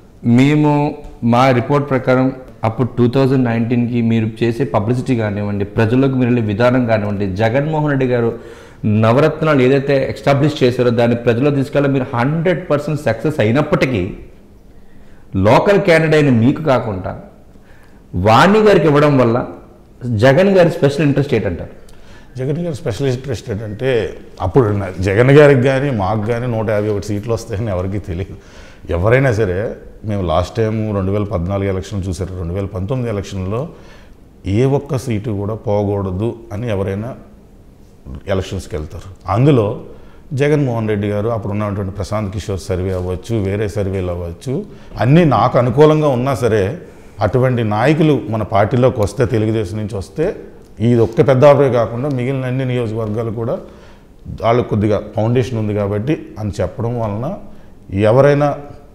మేము మా రిపోర్ట్ ప్రకారం అప్పుడు టూ థౌజండ్ నైన్టీన్కి మీరు చేసే పబ్లిసిటీ కానివ్వండి ప్రజలకు మీరు వెళ్ళే విధానం కానివ్వండి జగన్మోహన్ రెడ్డి గారు నవరత్నాలు ఏదైతే ఎస్టాబ్లిష్ చేశారో దాన్ని ప్రజల్లో తీసుకెళ్ళి మీరు హండ్రెడ్ పర్సెంట్ సక్సెస్ అయినప్పటికీ లోకల్ క్యాండిడేట్ అయిన మీకు కాకుండా వాణి గారికి ఇవ్వడం వల్ల జగన్ గారి స్పెషల్ ఇంట్రెస్ట్ ఏంటంటారు జగన్ గారి స్పెషల్ ఇంట్రెస్ట్ ఏంటంటే అప్పుడు నా- జగన్ గారికి కానీ మాకు కానీ నూట యాభై ఒకటి సీట్లు వస్తాయని ఎవరికీ తెలియదు ఎవరైనా సరే మేము లాస్ట్ టైం రెండు వేల పద్నాలుగు ఎలక్షన్లు చూసారు రెండు వేల పంతొమ్మిది ఎలక్షన్లో ఏ ఒక్క సీటు కూడా పోకూడదు అని ఎవరైనా ఎలక్షన్స్కి వెళ్తారు అందులో జగన్మోహన్ రెడ్డి గారు అప్పుడు ఉన్నటువంటి ప్రశాంత్ కిషోర్ సర్వే అవ్వచ్చు వేరే సర్వేలు అవ్వచ్చు అన్నీ నాకు అనుకూలంగా ఉన్నా సరే అటువంటి నాయకులు మన పార్టీలోకి వస్తే తెలుగుదేశం నుంచి వస్తే ఇది ఒక్క పెద్ద ఆపరే కాకుండా మిగిలిన అన్ని నియోజకవర్గాలు కూడా వాళ్ళకు కొద్దిగా ఫౌండేషన్ ఉంది కాబట్టి అని చెప్పడం వలన ఎవరైనా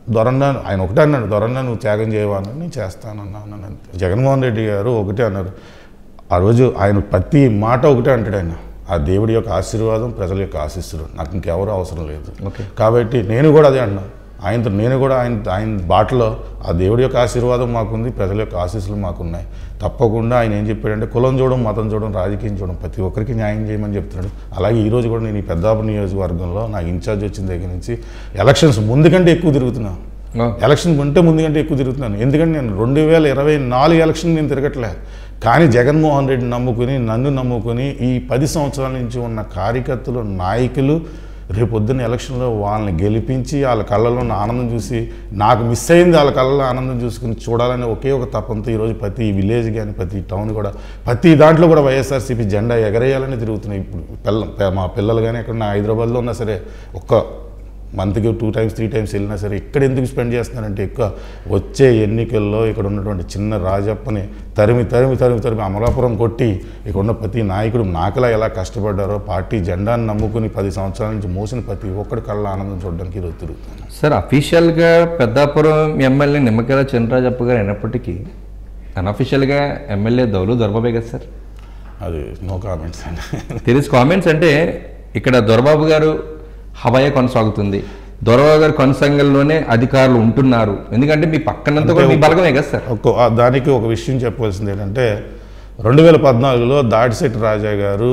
దొరన్న ఆయన ఒకటే అన్నాడు దొరన్న నువ్వు త్యాగం చేయవాలని నేను చేస్తానన్నా అన్నాను అంతే. జగన్మోహన్ రెడ్డి గారు ఒకటే అన్నారు ఆ రోజు ఆయన ప్రతి మాట ఒకటే అంటాడు ఆయన ఆ దేవుడి యొక్క ఆశీర్వాదం ప్రజల యొక్క ఆశీస్సులు నాకు ఇంకెవరు అవసరం లేదు ఓకే కాబట్టి నేను కూడా అదే అన్నా ఆయనతో నేను కూడా ఆయన ఆయన బాటలో ఆ దేవుడి యొక్క ఆశీర్వాదం మాకుంది ప్రజల యొక్క ఆశీస్సులు మాకున్నాయి తప్పకుండా ఆయన ఏం చెప్పాడంటే కులం చూడడం మతం చూడడం రాజకీయం చూడడం ప్రతి ఒక్కరికి న్యాయం చేయమని చెప్తున్నాడు అలాగే ఈ రోజు కూడా నేను ఈ పెద్దాపు నియోజకవర్గంలో నాకు ఇన్ఛార్జ్ వచ్చిన దగ్గర నుంచి ఎలక్షన్స్ ముందు కంటే ఎక్కువ తిరుగుతున్నాను ఓ, ఎలక్షన్ ఉంటే ముందు కంటే ఎక్కువ తిరుగుతున్నాను ఎందుకంటే నేను రెండు వేల ఇరవై నాలుగు ఎలక్షన్ నేను తిరగట్లే కానీ జగన్మోహన్ రెడ్డి నమ్ముకుని నన్ను నమ్ముకుని ఈ పది సంవత్సరాల నుంచి ఉన్న కార్యకర్తలు నాయకులు రేపొద్దున ఎలక్షన్లో వాళ్ళని గెలిపించి వాళ్ళ కళ్ళలో ఉన్న ఆనందం చూసి నాకు మిస్ అయింది వాళ్ళ కళ్ళలో ఆనందం చూసుకుని చూడాలని ఒకే ఒక తపంతో ఈరోజు ప్రతి విలేజ్ కానీ ప్రతి టౌన్ కూడా ప్రతి దాంట్లో కూడా వైఎస్ఆర్సీపీ జెండా ఎగరేయాలని తిరుగుతున్నాయి ఇప్పుడు పిల్ల మా పిల్లలు కానీ ఎక్కడ హైదరాబాద్లో ఉన్నా సరే ఒక్క మంత్కి టూ టైమ్స్ త్రీ టైమ్స్ వెళ్ళినా సరే ఇక్కడ ఎందుకు స్పెండ్ చేస్తున్నారంటే ఎక్కువ వచ్చే ఎన్నికల్లో ఇక్కడ ఉన్నటువంటి చిన్న రాజప్పని తరిమి తరిమి తరిమి తరిమి అమలాపురం కొట్టి ఇక్కడ ఉన్న ప్రతి నాయకుడు నాకులా ఎలా కష్టపడ్డారో పార్టీ జెండాను నమ్ముకుని పది సంవత్సరాల నుంచి మోసిన ప్రతి ఒక్కడి కళ్ళ ఆనందం చూడడానికి ఈరోజు తిరుగుతాను సార్ అఫీషియల్గా పెద్దాపురం ఎమ్మెల్యే నిమ్మకాయల చంద్రరాజప్ప గారు అయినప్పటికీ అన్అఫీషియల్గా ఎమ్మెల్యే దౌలు దొరబాబే కదా సార్ అది నో కామెంట్స్ అండి తెలిసి కామెంట్స్ అంటే ఇక్కడ దొరబాబు గారు హవాయే కొనసాగుతుంది దొరబాబు గారు కొనసాగంలోనే అధికారులు ఉంటున్నారు ఎందుకంటే మీ పక్కనంతా కూడా మీ బలగమే కదా సార్ ఒక ఆ దానికి ఒక విషయం చెప్పవలసింది ఏంటంటే రెండు వేల పద్నాలుగులో దాడిశెట్టి రాజా గారు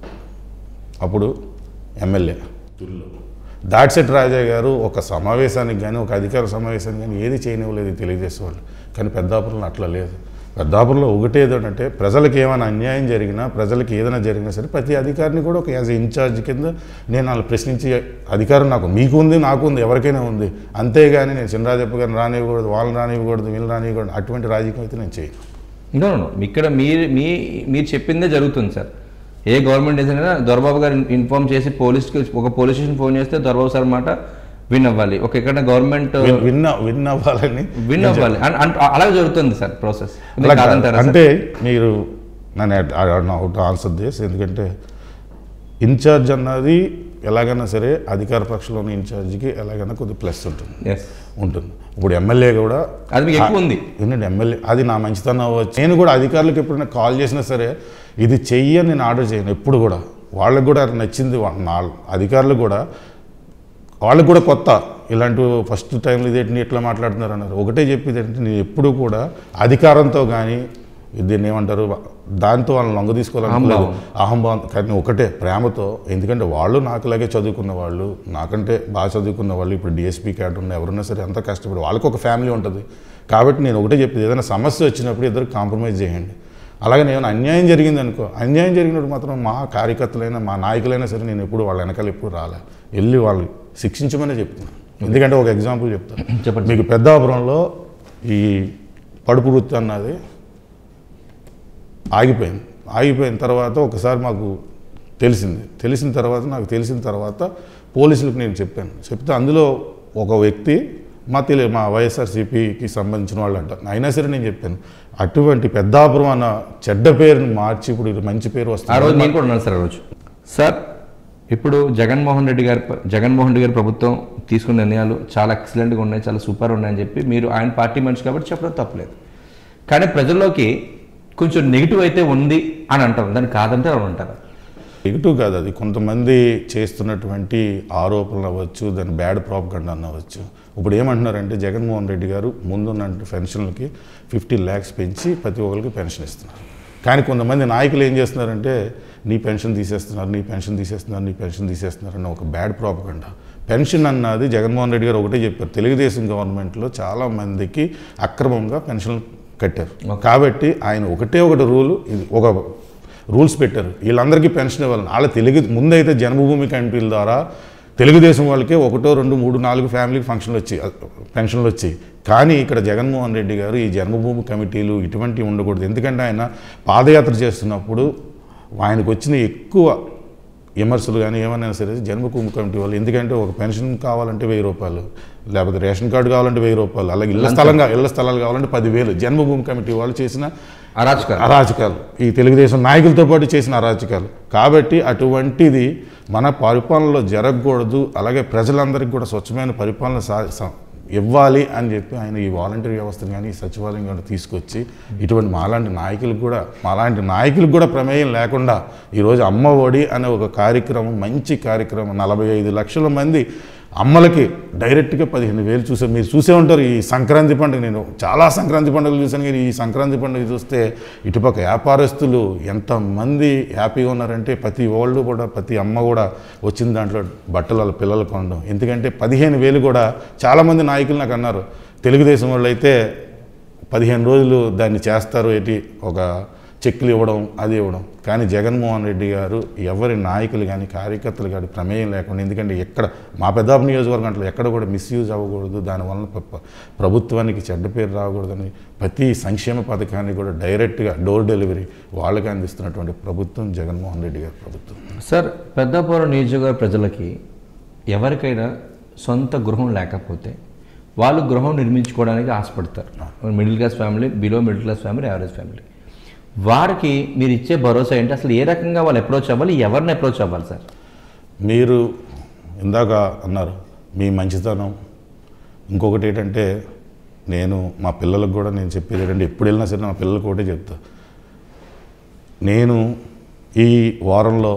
అప్పుడు ఎమ్మెల్యే దాడిశెట్టి రాజా గారు ఒక సమావేశానికి కానీ ఒక అధికార సమావేశానికి కానీ ఏది చేయనివ్వలేదు తెలుగుదేశం వాళ్ళు కానీ పెద్దాపురంలో అట్లా లేదు పెద్దాపురంలో ఒకటే ఏంటంటే ప్రజలకు ఏమైనా అన్యాయం జరిగినా ప్రజలకు ఏదైనా జరిగినా సరే ప్రతి అధికారిని కూడా ఒక యాజ్ ఇన్ఛార్జ్ కింద నేను వాళ్ళు ప్రశ్నించి అధికారం నాకు మీకు ఉంది నాకు ఉంది ఎవరికైనా ఉంది అంతేగాని నేను చినరాజప్ప గారిని రానివ్వకూడదు వాళ్ళని రానివ్వకూడదు వీళ్ళని రానివ్వకూడదు అటువంటి రాజకీయం అయితే నేను చేయను నో నో ఇక్కడ మీరు మీ మీరు చెప్పిందే జరుగుతుంది సార్ ఏ గవర్నమెంట్ ఏదైనా దొరబాబు గారు ఇన్ఫార్మ్ చేసి పోలీస్కి ఒక పోలీస్ స్టేషన్ ఫోన్ చేస్తే దొరబాబు సార్ మాట విన్ అవ్వాలి ఒక ఇక్కడ గవర్నమెంట్ విన్- విన్ విన్ అవ్వాలని విన్ అవ్వాలి అన్- అన్- అలాగే జరుగుతుంది సార్ ప్రాసెస్ అలా కాదు. కాదంటారా సార్? అంటే మీరు నన్ను అవుట్ ఆన్సర్ చేసి ఎందుకంటే ఇన్ఛార్జ్ అన్నది ఎలాగైనా సరే అధికార పక్షంలో ఉన్న ఇన్ఛార్జ్కి ఎలాగైనా కొద్ది ప్లస్ ఉంటుంది Yes. ఉంటుంది ఇప్పుడు ఎమ్మెల్యే కూడా అది మీకు ఎక్కువ ఉంది ఏంటంటే ఎమ్మెల్యే అది నా మంచితనం అవ్వచ్చు నేను కూడా అధికారులకు ఎప్పుడైనా కాల్ చేసినా సరే ఇది చెయ్యి అని నేను ఆర్డర్ చేయను ఎప్పుడు కూడా వాళ్ళకి కూడా అది నచ్చింది వా- నా అధికారులు కూడా వాళ్ళకి కూడా కొత్త ఇలాంటి ఫస్ట్ టైంలో ఇదేంటి ఇట్లా మాట్లాడుతున్నారు అన్నారు ఒకటే చెప్పేది ఏంటంటే నేను ఎప్పుడు కూడా అధికారంతో కానీ దీన్ని ఏమంటారు దాంతో వాళ్ళని లొంగ తీసుకోవాలనుకోలేదు అహంభావం కానీ ఒకటే ప్రేమతో ఎందుకంటే వాళ్ళు నాకులాగే చదువుకున్న వాళ్ళు నాకంటే బాగా చదువుకున్న వాళ్ళు ఇప్పుడు డిఎస్పీ క్యాట్ ఉన్న ఎవరున్నా సరే అంత కష్టపడి వాళ్ళకి ఒక ఫ్యామిలీ ఉంటుంది కాబట్టి నేను ఒకటే చెప్పేది ఏదైనా సమస్య వచ్చినప్పుడు ఇద్దరు కాంప్రమైజ్ చేయండి అలాగే నేను అన్యాయం జరిగింది అనుకో అన్యాయం జరిగినప్పుడు మాత్రం మా కార్యకర్తలైనా మా నాయకులైనా సరే నేను ఎప్పుడు వాళ్ళ వెనకాల ఎప్పుడు రాలే వెళ్ళి వాళ్ళు శిక్షించమనే చెప్తున్నాను ఎందుకంటే ఒక ఎగ్జాంపుల్ చెప్తాను చెప్పండి మీకు పెద్దాపురంలో ఈ పడుపు వృత్తి అన్నది ఆగిపోయింది ఆగిపోయిన తర్వాత ఒకసారి మాకు తెలిసింది తెలిసిన తర్వాత నాకు తెలిసిన తర్వాత పోలీసులకు నేను చెప్పాను చెప్తే అందులో ఒక వ్యక్తి మా తెలి మా వైఎస్ఆర్సీపీకి సంబంధించిన వాళ్ళు అంట అయినా సరే నేను చెప్పాను అటువంటి పెద్దాపురం అన్న చెడ్డ పేరుని మార్చి ఇప్పుడు ఇది మంచి పేరు ఆ వస్తుంది రోజు నేను కూడా ఉన్నాను సార్ ఆ రోజు సార్ ఇప్పుడు జగన్మోహన్ రెడ్డి గారి ప- జగన్మోహన్ రెడ్డి గారి ప్రభుత్వం తీసుకున్న నిర్ణయాలు చాలా ఎక్సలెంట్గా ఉన్నాయి చాలా సూపర్ ఉన్నాయని చెప్పి మీరు ఆయన పార్టీ మనిషి కాబట్టి చెప్పడం తప్పలేదు కానీ ప్రజల్లోకి కొంచెం నెగిటివ్ అయితే ఉంది అని అంటారు దాన్ని కాదంటే అని అంటారు నెగిటివ్ కాదు అది కొంతమంది చేస్తున్నటువంటి ఆరోపణలు అవ్వచ్చు దాని బ్యాడ్ ప్రాపగండా అన్నవచ్చు ఇప్పుడు ఏమంటున్నారంటే జగన్మోహన్ రెడ్డి గారు ముందున్న పెన్షన్లకి ఫిఫ్టీ ల్యాక్స్ పెంచి ప్రతి ఒక్కరికి పెన్షన్ ఇస్తున్నారు కానీ కొంతమంది నాయకులు ఏం చేస్తున్నారంటే నీ పెన్షన్ తీసేస్తున్నారు నీ పెన్షన్ తీసేస్తున్నారు నీ పెన్షన్ తీసేస్తున్నారు అన్న ఒక బ్యాడ్ ప్రాపగండా పెన్షన్ అన్నది జగన్మోహన్ రెడ్డి గారు ఒకటే చెప్పారు తెలుగుదేశం గవర్నమెంట్లో చాలా మందికి అక్రమంగా పెన్షన్ కట్టారు కాబట్టి ఆయన ఒకటే ఒకటి రూలు ఇది ఒక రూల్స్ పెట్టారు వీళ్ళందరికీ పెన్షన్ ఇవ్వాలని వాళ్ళ తెలుగు ముందైతే జన్మభూమి కమిటీల ద్వారా తెలుగుదేశం వాళ్ళకే ఒకటో రెండు మూడు నాలుగు ఫ్యామిలీకి ఫంక్షన్లు వచ్చాయి పెన్షన్లు వచ్చాయి కానీ ఇక్కడ జగన్మోహన్ రెడ్డి గారు ఈ జన్మభూమి కమిటీలు ఇటువంటివి ఉండకూడదు ఎందుకంటే ఆయన పాదయాత్ర చేస్తున్నప్పుడు ఆయనకు వచ్చిన ఎక్కువ విమర్శలు కానీ ఏమైనా సరే జన్మభూమి కమిటీ వాళ్ళు ఎందుకంటే ఒక పెన్షన్ కావాలంటే వెయ్యి రూపాయలు లేకపోతే రేషన్ కార్డు కావాలంటే వెయ్యి రూపాయలు అలాగే ఇళ్ళ స్థలంగా ఇళ్ళ స్థలాలు కావాలంటే పదివేలు జన్మభూమి కమిటీ వాళ్ళు చేసిన అరాచకాలు అరాచకాలు ఈ తెలుగుదేశం నాయకులతో పాటు చేసిన అరాచకాలు కాబట్టి అటువంటిది మన పరిపాలనలో జరగకూడదు అలాగే ప్రజలందరికీ కూడా స్వచ్ఛమైన పరిపాలన సా సా- ఇవ్వాలి అని చెప్పి ఆయన ఈ వాలంటీర్ వ్యవస్థను కానీ ఈ సచివాలయం కానీ తీసుకొచ్చి ఇటువంటి మాలాంటి నాయకులకు కూడా మాలాంటి నాయకులకు కూడా ప్రమేయం లేకుండా ఈరోజు అమ్మ ఒడి అనే ఒక కార్యక్రమం మంచి కార్యక్రమం నలభై ఐదు లక్షల మంది అమ్మలకి డైరెక్ట్గా పదిహేను వేలు చూసే మీరు చూసే ఉంటారు ఈ సంక్రాంతి పండుగ నేను చాలా సంక్రాంతి పండుగలు చూశాను కానీ ఈ సంక్రాంతి పండుగ చూస్తే ఇటుపక్క వ్యాపారస్తులు ఎంతమంది హ్యాపీగా ఉన్నారంటే ప్రతి వాళ్ళు కూడా ప్రతి అమ్మ కూడా వచ్చిన దాంట్లో బట్టలు వాళ్ళ పిల్లలు కొనడం ఎందుకంటే పదిహేను వేలు కూడా చాలామంది నాయకులు నాకు అన్నారు తెలుగుదేశం వాళ్ళు అయితే పదిహేను రోజులు దాన్ని చేస్తారు ఏంటి ఒక చెక్లు ఇవ్వడం అది ఇవ్వడం కానీ జగన్మోహన్ రెడ్డి గారు ఎవరి నాయకులు కానీ కార్యకర్తలు కానీ ప్రమేయం లేకుండా ఎందుకంటే ఎక్కడ మా పెద్దాపు నియోజకవర్గంలో ఎక్కడ కూడా మిస్యూజ్ అవ్వకూడదు దానివల్ల ప్ర- ప్ర- ప్రభుత్వానికి చెడ్డ పేరు రాకూడదని ప్రతి సంక్షేమ పథకాన్ని కూడా డైరెక్ట్గా డోర్ డెలివరీ వాళ్ళకి అందిస్తున్నటువంటి ప్రభుత్వం జగన్మోహన్ రెడ్డి గారి ప్రభుత్వం సార్ పెద్దాపురం నియోజకవర్గ ప్రజలకి ఎవరికైనా సొంత గృహం లేకపోతే వాళ్ళు గృహం నిర్మించుకోవడానికి ఆశపడతారు middle class family below middle class family average family వారికి మీరు ఇచ్చే భరోసా ఏంటి అసలు ఏ రకంగా వాళ్ళు అప్రోచ్ అవ్వాలి ఎవరిని అప్రోచ్ అవ్వాలి సార్ మీరు ఇందాక అన్నారు మీ మంచితనం ఇంకొకటి ఏంటంటే నేను మా పిల్లలకు కూడా నేను చెప్పేది ఏంటంటే ఎప్పుడు వెళ్ళినా సరే నా పిల్లలకు ఒకటే చెప్తా నేను ఈ వారంలో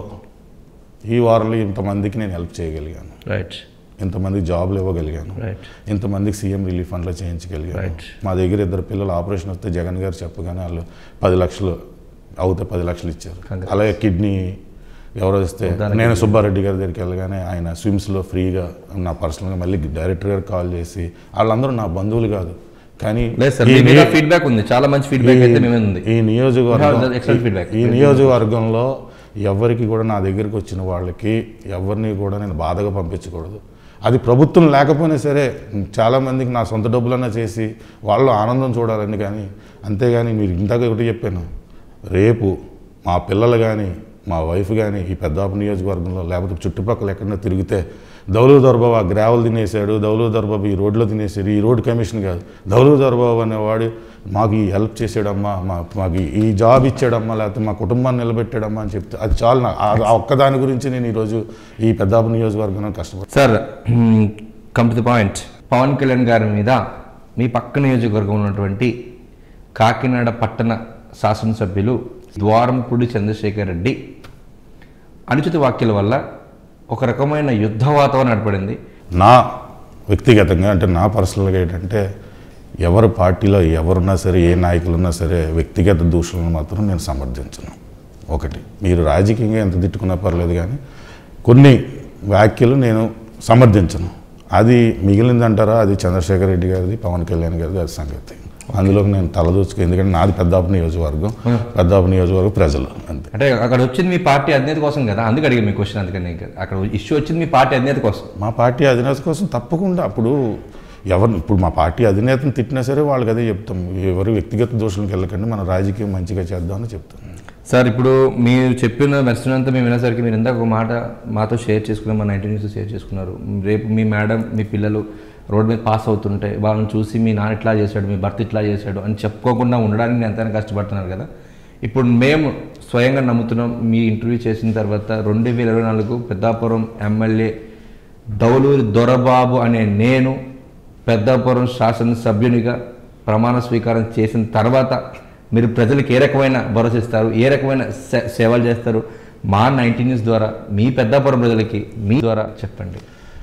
ఈ వారంలో ఇంతమందికి నేను హెల్ప్ చేయగలిగాను రైట్ ఇంతమందికి జాబ్లు ఇవ్వగలిగాను రైట్ ఇంతమందికి సీఎం రిలీఫ్ ఫండ్లో చేయించగలిగాను Right. మా దగ్గర ఇద్దరు పిల్లలు ఆపరేషన్ వస్తే జగన్ గారు చెప్పగానే వాళ్ళు పది లక్షలు అవుతే పది లక్షలు ఇచ్చారు Congrats. అలాగే కిడ్నీ ఎవరో ఇస్తే నేను సుబ్బారెడ్డి గారి దగ్గరికి వెళ్ళగానే ఆయన స్విమ్స్లో ఫ్రీగా నా పర్సనల్గా మళ్ళీ డైరెక్టర్ గారు కాల్ చేసి వాళ్ళందరూ నా బంధువులు కాదు కానీ లేదు సార్ ఈ మీ మీద నియో- ఫీడ్బ్యాక్ ఉంది చాలా మంచి ఫీడ్బ్యాక్ అయితే మీ మీద ఉంది ఈ నియోజకవర్గం We have excellent feedback. ఈ నియోజకవర్గంలో ఎవరికి కూడా నా దగ్గరికి వచ్చిన వాళ్ళకి ఎవరిని కూడా నేను బాధగా పంపించకూడదు అది ప్రభుత్వం లేకపోయినా సరే చాలామందికి నా సొంత డబ్బులన్నా చేసి వాళ్ళు ఆనందం చూడాలని కానీ అంతేగాని మీరు ఇందాక ఒకటి చెప్పాను రేపు మా పిల్లలు కానీ మా వైఫ్ కానీ ఈ పెద్దాపు నియోజకవర్గంలో లేకపోతే చుట్టుపక్కల ఎక్కడైనా తిరిగితే దౌలు దొరబాబు ఆ గ్రావెల్ తినేశాడు దౌలు దొరబాబు ఈ రోడ్లో తినేసాడు ఈ రోడ్ కమిషన్ కాదు దౌలు దొరబాబు అనేవాడు మాకు ఈ హెల్ప్ చేసాడమ్మా మా మాకు ఈ- ఈ జాబ్ ఇచ్చాడమ్మా లేకపోతే మా కుటుంబాన్ని నిలబెట్టాడమ్మా అని చెప్తే అది చాలు నాకు ఆ- ఆ ఒక్కదాని గురించి నేను ఈరోజు ఈ పెద్దాపు నియోజకవర్గంలో కష్టపడి sir come to the point Pawan Kalyan గారి మీద మీ పక్క నియోజకవర్గం ఉన్నటువంటి కాకినాడ పట్టణ శాసనసభ్యులు ద్వారంపూడి చంద్రశేఖర్ రెడ్డి అనుచిత వ్యాఖ్యల వల్ల ఒక రకమైన యుద్ధ వాతావరణం ఏర్పడింది నా వ్యక్తిగతంగా అంటే నా పర్సనల్గా ఏంటంటే ఎవరి పార్టీలో ఎవరున్నా సరే ఏ నాయకులు ఉన్నా సరే వ్యక్తిగత దూషణలు మాత్రం నేను సమర్థించను ఒకటి మీరు రాజకీయంగా ఎంత తిట్టుకున్నా పర్లేదు కానీ కొన్ని వ్యాఖ్యలు నేను సమర్థించను అది మిగిలిందంటారా అది చంద్రశేఖర్ రెడ్డి గారిది పవన్ కళ్యాణ్ గారిది అది సంగతి అందులో నేను తలదూచుకో ఎందుకంటే నాది పెద్దాపు నియోజకవర్గం పెద్దాపు నియోజకవర్గం ప్రజలు అంతే అంటే అక్కడ వచ్చింది మీ పార్టీ అధినేత కోసం కదా అందుకు అడిగాను మీ క్వశ్చన్ అందుకని ఇంకా అక్కడ ఇష్యూ వచ్చింది మీ పార్టీ అధినేత కోసం మా పార్టీ అధినేత కోసం తప్పకుండా అప్పుడు ఎవరు ఇప్పుడు మా పార్టీ అధినేతను తిట్టినా సరే వాళ్ళకి అదే చెప్తాం ఎవరు వ్యక్తిగత దోషులకు వెళ్ళకండి మన రాజకీయం మంచిగా చేద్దామని చెప్తాం సార్ ఇప్పుడు మీరు చెప్పిన వెర్షన్ అంతా మేము వినేసరికి మీరు ఇందాక ఒక మాట మాతో షేర్ చేసుకున్నారు మా నైన్టీ న్యూస్ షేర్ చేసుకున్నారు రేపు మీ మేడం మీ పిల్లలు రోడ్ మీద పాస్ అవుతుంటే వాళ్ళని చూసి మీ నాన్న ఇట్లా చేశాడు మీ భర్త ఇట్లా చేశాడు అని చెప్పుకోకుండా ఉండడానికి నేను ఎంతైనా కష్టపడుతున్నారు కదా ఇప్పుడు మేము స్వయంగా నమ్ముతున్నాం మీ ఇంటర్వ్యూ చేసిన తర్వాత రెండు వేల ఇరవై నాలుగు పెద్దాపురం ఎమ్మెల్యే దౌలూరి దొరబాబు అనే నేను పెద్దాపురం శాసనసభ్యునిగా ప్రమాణ స్వీకారం చేసిన తర్వాత మీరు ప్రజలకు ఏ రకమైన భరోసా ఇస్తారు ఏ రకమైన సే- సేవలు చేస్తారు మా నైన్టీ న్యూస్ ద్వారా మీ పెద్దాపురం ప్రజలకి మీ ద్వారా చెప్పండి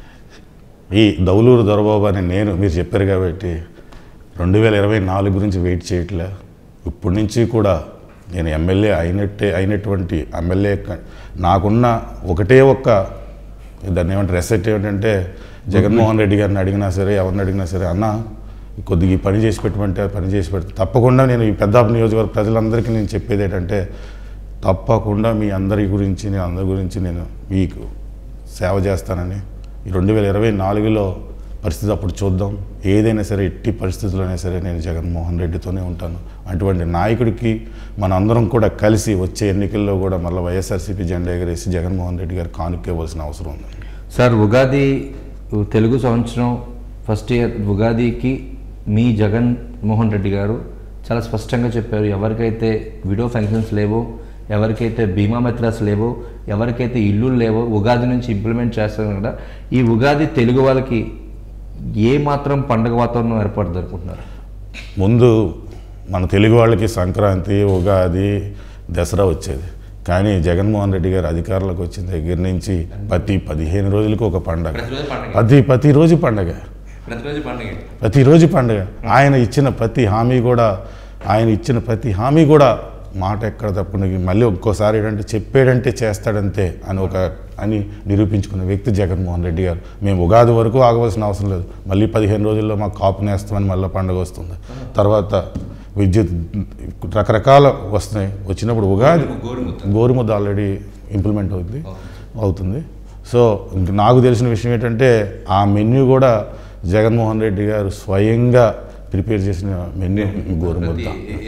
ఈ దౌలూరు దొరబాబు అని నేను మీరు చెప్పారు కాబట్టి రెండు వేల ఇరవై నాలుగు గురించి వెయిట్ చేయట్లే ఇప్పటి నుంచి కూడా నేను ఎమ్మెల్యే అయినట్టే అయినటువంటి ఎమ్మెల్యే క- నాకున్న ఒకటే ఒక్క దాన్ని ఏమంటారు రెసెట్ ఏమిటంటే జగన్మోహన్ రెడ్డి గారిని అడిగినా సరే ఎవరిని అడిగినా సరే అన్న కొద్దిగా ఈ పని చేసి పెట్టమంటే ఆ పని చేసి పెడతా తప్పకుండా నేను ఈ పెద్ద నియోజకవర్గ ప్రజలందరికీ నేను చెప్పేది ఏంటంటే తప్పకుండా మీ అందరి గురించి నేను అందరి గురించి నేను మీకు సేవ చేస్తానని ఈ రెండు వేల ఇరవై నాలుగులో పరిస్థితి అప్పుడు చూద్దాం ఏదైనా సరే ఎట్టి పరిస్థితుల్లోనే సరే నేను జగన్మోహన్ రెడ్డితోనే ఉంటాను అటువంటి నాయకుడికి మన అందరం కూడా కలిసి వచ్చే ఎన్నికల్లో కూడా మళ్ళీ వైఎస్ఆర్సీపీ జెండా ఎగరేసి జగన్మోహన్ రెడ్డి గారు కానుక్కోవాల్సిన అవసరం ఉంది సార్ ఉగాది తెలుగు సంవత్సరం ఫస్ట్ ఇయర్ ఉగాదికి మీ జగన్ మోహన్ రెడ్డి గారు చాలా స్పష్టంగా చెప్పారు ఎవరికైతే విడో ఫంక్షన్స్ లేవో ఎవరికైతే బీమా మెత్రాస్ లేవో ఎవరికైతే ఇల్లులు లేవో ఉగాది నుంచి ఇంప్లిమెంట్ చేస్తారు కదా ఈ ఉగాది తెలుగు వాళ్ళకి ఏ మాత్రం పండగ వాతావరణం ఏర్పాటు జరుపుకుంటున్నారు ముందు మన తెలుగు వాళ్ళకి సంక్రాంతి ఉగాది దసరా వచ్చేది కానీ జగన్మోహన్ రెడ్డి గారు అధికారంలోకి వచ్చిన దగ్గర నుంచి ప్రతి పదిహేను రోజులకు ఒక పండగ ప్రతిరోజు పండగ ప్రతి ప్రతిరోజు పండగ ప్రతిరోజు పండగ ప్రతిరోజు పండగ ఆయన ఇచ్చిన ప్రతి హామీ కూడా ఆయన ఇచ్చిన ప్రతి హామీ కూడా మాట ఎక్కడ తప్పని మళ్ళీ ఒక్కోసారి ఏంటంటే చెప్పాడంటే చేస్తాడంతే అని ఒక అని నిరూపించుకున్న వ్యక్తి జగన్మోహన్ రెడ్డి గారు మేము ఉగాది వరకు ఆగవలసిన అవసరం లేదు మళ్ళీ పదిహేను రోజుల్లో మాకు కాపు నేస్తామని మళ్ళీ పండుగ వస్తుంది తర్వాత విద్యుత్ రకరకాల వస్తున్నాయి వచ్చినప్పుడు ఉగాది గోరుముద్ద ఆల్రెడీ ఇంప్లిమెంట్ అవుతుంది అవుతుంది సో ఇంక నాకు తెలిసిన విషయం ఏంటంటే ఆ మెన్యూ కూడా జగన్మోహన్ రెడ్డి గారు స్వయంగా ప్రిపేర్ చేసిన మెన్యూ గోరుముద్ద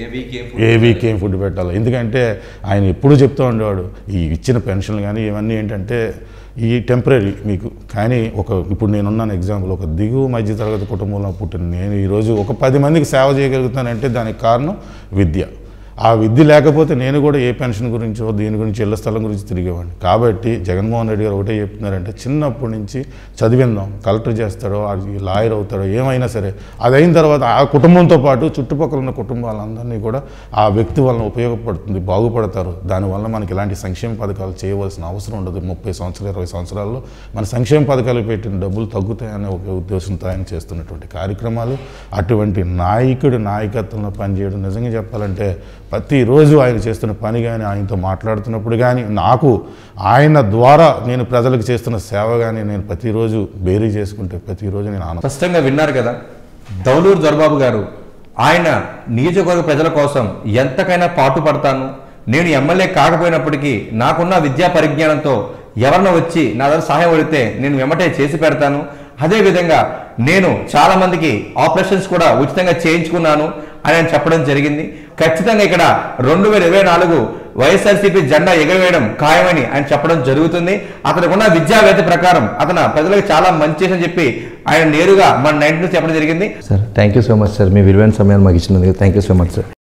ఏ వీక్ ఏం ఫుడ్ పెట్టాలి ఎందుకంటే ఆయన ఎప్పుడూ చెప్తూ ఉండేవాడు ఈ ఇచ్చిన పెన్షన్లు కానీ ఇవన్నీ ఏంటంటే ఈ టెంపరీ మీకు కానీ ఒక ఇప్పుడు నేనున్నాను ఎగ్జాంపుల్ ఒక దిగువ మధ్య తరగతి కుటుంబంలో పుట్టిన నేను ఈరోజు ఒక పది మందికి సేవ చేయగలుగుతానంటే దానికి కారణం విద్య ఆ విద్య లేకపోతే నేను కూడా ఏ పెన్షన్ గురించో దీని గురించి ఇళ్ల స్థలం గురించి తిరిగేవాడిని కాబట్టి జగన్మోహన్ రెడ్డి గారు ఒకటే చెప్తున్నారంటే చిన్నప్పటి నుంచి చదివిందాం కలెక్టర్ చేస్తాడో అది లాయర్ అవుతాడో ఏమైనా సరే అది అయిన తర్వాత ఆ కుటుంబంతో పాటు చుట్టుపక్కల ఉన్న కుటుంబాలందరినీ కూడా ఆ వ్యక్తి వలన ఉపయోగపడుతుంది బాగుపడతారు దానివల్ల మనకి ఇలాంటి సంక్షేమ పథకాలు చేయవలసిన అవసరం ఉండదు ముప్పై సంవత్సరాలు ఇరవై సంవత్సరాల్లో మన సంక్షేమ పథకాలు పెట్టిన డబ్బులు తగ్గుతాయనే ఒక ఉద్దేశంతో ఆయన చేస్తున్నటువంటి కార్యక్రమాలు అటువంటి నాయకుడి నాయకత్వంలో పనిచేయడం నిజంగా చెప్పాలంటే ప్రతిరోజు ఆయన చేస్తున్న పని కానీ ఆయనతో మాట్లాడుతున్నప్పుడు కానీ నాకు ఆయన ద్వారా నేను ప్రజలకు చేస్తున్న సేవ కానీ నేను ప్రతిరోజు బేరీ చేసుకుంటే ప్రతిరోజు నేను ఆనంద స్పష్టంగా విన్నారు కదా దౌలూరు దొరబాబు గారు ఆయన నియోజకవర్గ ప్రజల కోసం ఎంతకైనా పాటు పడతాను నేను ఎమ్మెల్యే కాకపోయినప్పటికీ నాకున్న విద్యా పరిజ్ఞానంతో ఎవరిన వచ్చి నా దగ్గర సహాయం అడిగితే నేను వెంబటే చేసి పెడతాను అదే విధంగా నేను చాలా మందికి ఆపరేషన్స్ కూడా ఉచితంగా చేయించుకున్నాను అని ఆయన చెప్పడం జరిగింది ఖచ్చితంగా ఇక్కడ రెండు వేల ఇరవై నాలుగు వైఎస్ఆర్సీపీ జెండా ఎగరవేయడం ఖాయమని ఆయన చెప్పడం జరుగుతుంది అతనికి ఉన్న విద్యావేత్త ప్రకారం అతను ప్రజలకు చాలా మంచి చేసని చెప్పి ఆయన నేరుగా మన నైన్టీ చెప్పడం జరిగింది sir thank you so much sir మీ విలువైన సమయాన్ని మాకు ఇచ్చినందుకు thank you so much sir